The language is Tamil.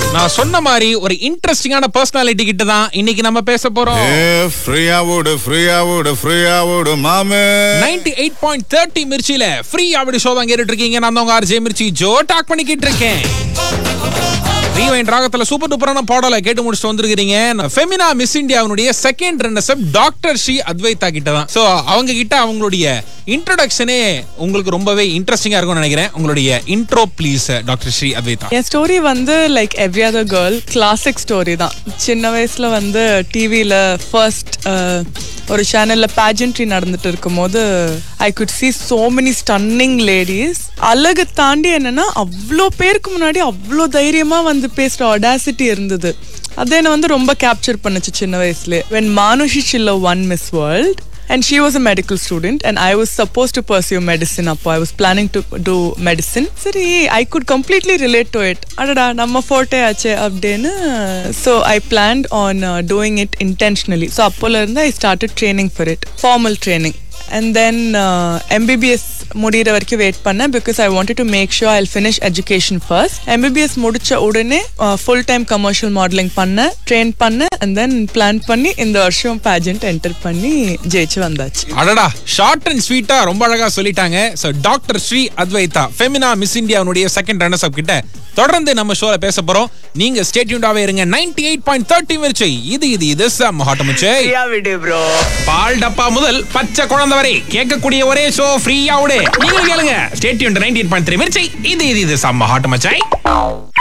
நான் சொன்ன மாதிரி ஒரு இன்ட்ரெஸ்டிங்கான பர்சனாலிட்டி கிட்ட தான் இன்னைக்கு நம்ம பேச போறோம் ஏ ஃப்ரீயா ஓடு ஃப்ரீயா ஓடு ஃப்ரீயா ஓடு மாமே நைன்டி எயிட் பாயிண்ட் தேர்ட்டி மிர்ச்சியில ஃப்ரீ அப்படி ஷோ தான் கேட்டுட்டு இருக்கீங்க நான் தான் உங்க ஆர்ஜே மிர்ச்சி ஜோ டாக் பண்ணிக்கிட்டு இருக்கேன் ரீவைண்ட் ராகத்துல சூப்பர் டூப்பரான பாடலை கேட்டு முடிச்சுட்டு வந்திருக்கீங்க ஃபெமினா மிஸ் இந்தியாவுடைய second runners doctor Sri Advaitha கிட்ட தான் சோ அவங்க கிட்ட அவங்களுடைய இன்ட்ரோடக்ஷனே உங்களுக்கு ரொம்பவே இன்ட்ரெஸ்டிங்கா இருக்கும்னு நினைக்கிறேன் உங்களுடைய intro please doctor Sri Advaitha என் ஸ்டோரி வந்து like every other girl classic story தான் சின்ன வயசுல வந்து டிவியில ஃபர்ஸ்ட் ஒரு சேனல்ல பேஜன்ட்ரி நடந்துட்டு இருக்கும்போது I could see so many stunning ladies அழகு தாண்டி என்னன்னா அவ்வளோ பேருக்கு முன்னாடி அவ்வளோ தைரியமா வந்து பேசுற அடாசிட்டி இருந்தது அது என்ன வந்து ரொம்ப கேப்சர் பண்ணுச்சு சின்ன வயசுல when Manushi Chhillar won miss world And she was a medical student, and I was supposed to pursue medicine up. I was planning to do medicine. சரி I could completely relate to it. அடடா நம்ம ஃபோட்டே ஆச்சே அப்படின்னு so I planned on doing it intentionally so அப்போல இருந்து I started training for it formal training and then MBBS முடிகிற வரைக்கும் வெயிட் பண்ணேன் because I wanted to make sure I finish education first MBBS முடிச்ச உடனே ஃபுல் டைம் கமர்ஷியல் மாடலிங் பண்ணேன் ட்ரெயின் பண்ணேன் அண்ட் தென் பிளான் பண்ணி இந்த வருஷம் பேஜென்ட் என்டர் பண்ணி ஜெயிச்சு வந்தாச்சு அடடா ஷார்ட் அண்ட் ஸ்வீட்டா ரொம்ப அழகா சொல்லிட்டாங்க so doctor Sri Advaitha Femina miss இந்தியாவுடைய செகண்ட் ரன்னர்ஸ் அப் கிட்ட தொடர்ந்து நம்ம ஷோல பேச போறோம் நீங்க ஸ்டேட்யூண்டாவே இருங்க 98.30 எயிட் பாயிண்ட் தேர்ட்டி மிர்ச்சை இது இது இது செம்ம ஹாட்டமுச்சை ஃப்ரீயா விடு ப்ரோ பால் டப்பா முதல் பச்சை குழந்தை வரை கேட்கக்கூடிய ஒரே ஷோ ஃப்ரீயா விடு நீங்க கேளுங்க stay tuned ninety eight point three Mirchi இது இது இது செம்ம ஹாட்டமுச்சை